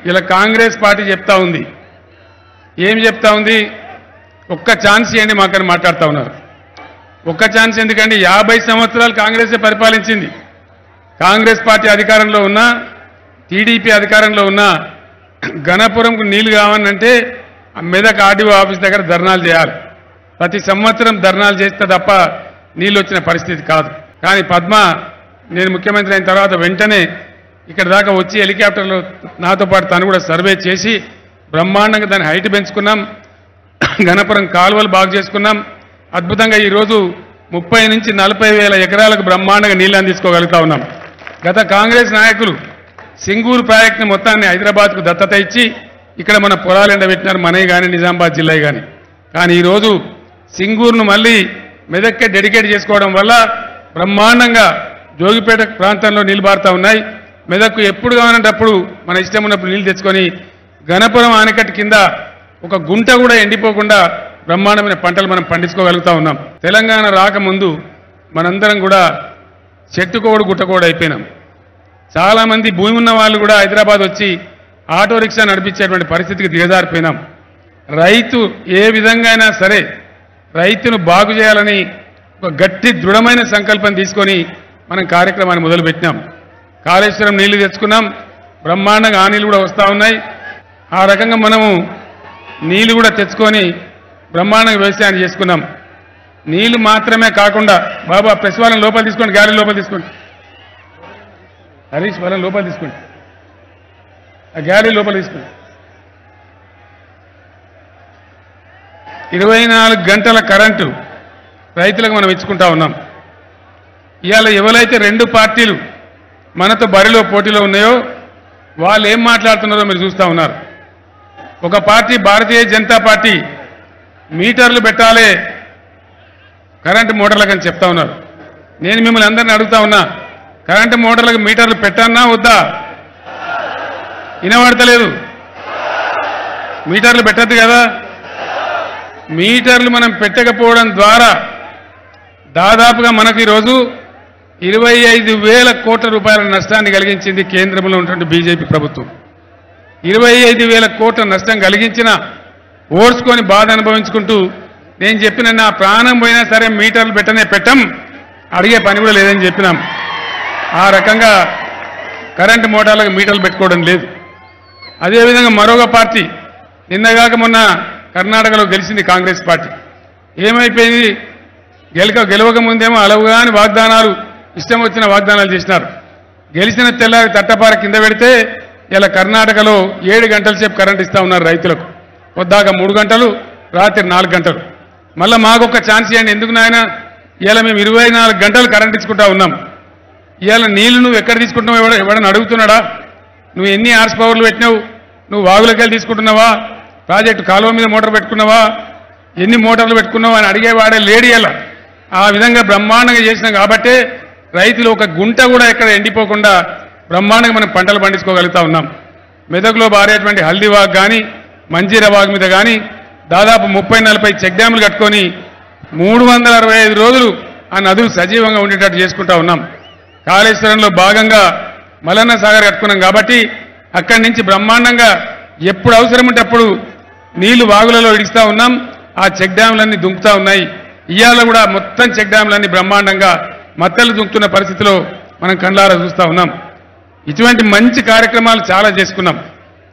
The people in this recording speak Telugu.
ఇలా కాంగ్రెస్ పార్టీ చెప్తా ఉంది ఏం చెప్తా ఉంది ఒక్క ఛాన్స్ ఇవ్వండి మాకని మాట్లాడుతూ ఉన్నారు ఒక్క ఛాన్స్ ఎందుకంటే యాభై సంవత్సరాలు కాంగ్రెసే పరిపాలించింది కాంగ్రెస్ పార్టీ అధికారంలో ఉన్నా టీడీపీ అధికారంలో ఉన్నా గణపురంకు నీళ్లు కావాలంటే ఆ మెదక్ ఆర్డీఓ ఆఫీస్ దగ్గర ధర్నాలు చేయాలి ప్రతి సంవత్సరం ధర్నాలు చేస్తే తప్ప నీళ్ళు వచ్చిన పరిస్థితి కాదు కానీ పద్మ నేను ముఖ్యమంత్రి అయిన తర్వాత వెంటనే ఇక్కడ దాకా వచ్చి హెలికాప్టర్లో నాతో పాటు తను కూడా సర్వే చేసి బ్రహ్మాండంగా దాని హైట్ పెంచుకున్నాం గణపురం కాలువలు బాగు చేసుకున్నాం అద్భుతంగా ఈరోజు ముప్పై నుంచి నలభై వేల ఎకరాలకు బ్రహ్మాండంగా నీళ్ళు అందించుకోగలుగుతా ఉన్నాం గత కాంగ్రెస్ నాయకులు సింగూరు ప్రాజెక్టుని మొత్తాన్ని హైదరాబాద్కు దత్తత ఇచ్చి ఇక్కడ మన పొలాలు ఎండబెట్టినారు మనవి కానీ నిజామాబాద్ జిల్లా కానీ కానీ ఈరోజు సింగూరును మళ్ళీ మెదక్కే డెడికేట్ చేసుకోవడం వల్ల బ్రహ్మాండంగా జోగిపేట ప్రాంతంలో నీళ్లు బారుతా ఉన్నాయి మెదక్కు ఎప్పుడు కావాలంటప్పుడు మన ఇష్టం ఉన్నప్పుడు నీళ్లు తెచ్చుకొని గణపురం ఆనకట్టు కింద ఒక గుంట కూడా ఎండిపోకుండా బ్రహ్మాండమైన పంటలు మనం పండించుకోగలుగుతా ఉన్నాం తెలంగాణ రాకముందు మనందరం కూడా చెట్టుకోడు గుట్టకోడు అయిపోయినాం చాలా మంది భూమి ఉన్న వాళ్ళు కూడా హైదరాబాద్ వచ్చి ఆటో రిక్షా నడిపించేటువంటి పరిస్థితికి దిగజారిపోయినాం రైతు ఏ విధంగా అయినా సరే రైతును బాగు చేయాలని ఒక గట్టి దృఢమైన సంకల్పం తీసుకొని మనం కార్యక్రమాన్ని మొదలుపెట్టినాం కాళేశ్వరం నీళ్లు తెచ్చుకున్నాం బ్రహ్మాండంగా ఆ నీళ్ళు కూడా వస్తూ ఉన్నాయి ఆ రకంగా మనము నీళ్లు కూడా తెచ్చుకొని బ్రహ్మాండంగా వ్యవసాయం చేసుకున్నాం నీళ్లు మాత్రమే కాకుండా బాబా ప్రెస్ వాళ్ళని లోపల తీసుకోండి గాలి లోపల తీసుకోండి హరీష్ వాళ్ళని లోపల తీసుకోండి ఆ గ్యాలరీ లోపల తీసుకోండి ఇరవై నాలుగు గంటల కరెంటు రైతులకు మనం ఇచ్చుకుంటా ఉన్నాం ఇవాళ ఎవరైతే రెండు పార్టీలు మనతో బరిలో పోటీలో ఉన్నాయో వాళ్ళు ఏం మాట్లాడుతున్నారో మీరు చూస్తూ ఉన్నారు ఒక పార్టీ భారతీయ జనతా పార్టీ మీటర్లు పెట్టాలి కరెంటు మోటార్లకు అని చెప్తా ఉన్నారు నేను మిమ్మల్ని అందరిని అడుగుతా ఉన్నా కరెంటు మోటార్లకు మీటర్లు పెట్టన్నా వద్దా వినబడతలేదు మీటర్లు పెట్టద్దు కదా మీటర్లు మనం పెట్టకపోవడం ద్వారా దాదాపుగా మనకు ఈరోజు ఇరవై ఐదు వేల కోట్ల రూపాయల నష్టాన్ని కలిగించింది కేంద్రంలో ఉన్నటువంటి బీజేపీ ప్రభుత్వం ఇరవై ఐదు వేల కోట్ల నష్టం కలిగించిన ఓడ్చుకొని బాధ అనుభవించుకుంటూ నేను చెప్పిన నా ప్రాణం పోయినా సరే మీటర్లు పెట్టనే పెట్టం అడిగే పని కూడా లేదని చెప్పినాం ఆ రకంగా కరెంటు మోటార్లకు మీటర్లు పెట్టుకోవడం లేదు అదేవిధంగా మరొక పార్టీ నిన్నగాక మొన్న కర్ణాటకలో గెలిచింది కాంగ్రెస్ పార్టీ ఏమైపోయింది గెలక గెలవక ముందేమో అలవుగాని వాగ్దానాలు ఇష్టం వచ్చిన వాగ్దానాలు చేసినారు గెలిచిన తెల్లారి తట్టపార కింద పెడితే ఇలా కర్ణాటకలో ఏడు గంటల సేపు కరెంట్ ఇస్తా ఉన్నారు రైతులకు పొద్దాక మూడు గంటలు రాత్రి నాలుగు గంటలు మళ్ళీ మాకు ఒక ఛాన్స్ ఇవ్వండి ఎందుకు నాయన ఇలా మేము ఇరవై నాలుగు గంటలు కరెంట్ ఇచ్చుకుంటా ఉన్నాం ఇవాళ నీళ్లు నువ్వు ఎక్కడ తీసుకుంటున్నావు ఎవడ ఎవడని అడుగుతున్నాడా నువ్వు ఎన్ని హార్స్ పవర్లు పెట్టినావు నువ్వు వాగులకి వెళ్ళి తీసుకుంటున్నావా ప్రాజెక్టు కాలువ మీద మోటార్ పెట్టుకున్నావా ఎన్ని మోటార్లు పెట్టుకున్నావు అని అడిగేవాడే లేడీ ఎలా ఆ విధంగా బ్రహ్మాండంగా చేసినాం కాబట్టే రైతులు ఒక గుంట కూడా ఎక్కడ ఎండిపోకుండా బ్రహ్మాండంగా మనం పంటలు పండించుకోగలుగుతా ఉన్నాం మెదక్లో బారేటువంటి హల్దీవాగ్ కానీ మంజీరా వాగ్ మీద కానీ దాదాపు ముప్పై నలభై చెక్ డ్యాములు కట్టుకొని మూడు వందల అరవై ఐదు రోజులు ఆ నదులు సజీవంగా ఉండేటట్టు చేసుకుంటా ఉన్నాం కాళేశ్వరంలో భాగంగా మలన్న సాగర్ కట్టుకున్నాం కాబట్టి అక్కడి నుంచి బ్రహ్మాండంగా ఎప్పుడు అవసరం ఉంటే అప్పుడు నీళ్లు వాగులలో ఇడిస్తా ఉన్నాం ఆ చెక్ డ్యాములన్నీ దుంకుతా ఉన్నాయి ఇవాళ కూడా మొత్తం చెక్ డ్యాములన్నీ బ్రహ్మాండంగా మత్తలు దుంకుతున్న పరిస్థితిలో మనం కండ్లారా చూస్తా ఉన్నాం ఇటువంటి మంచి కార్యక్రమాలు చాలా చేసుకున్నాం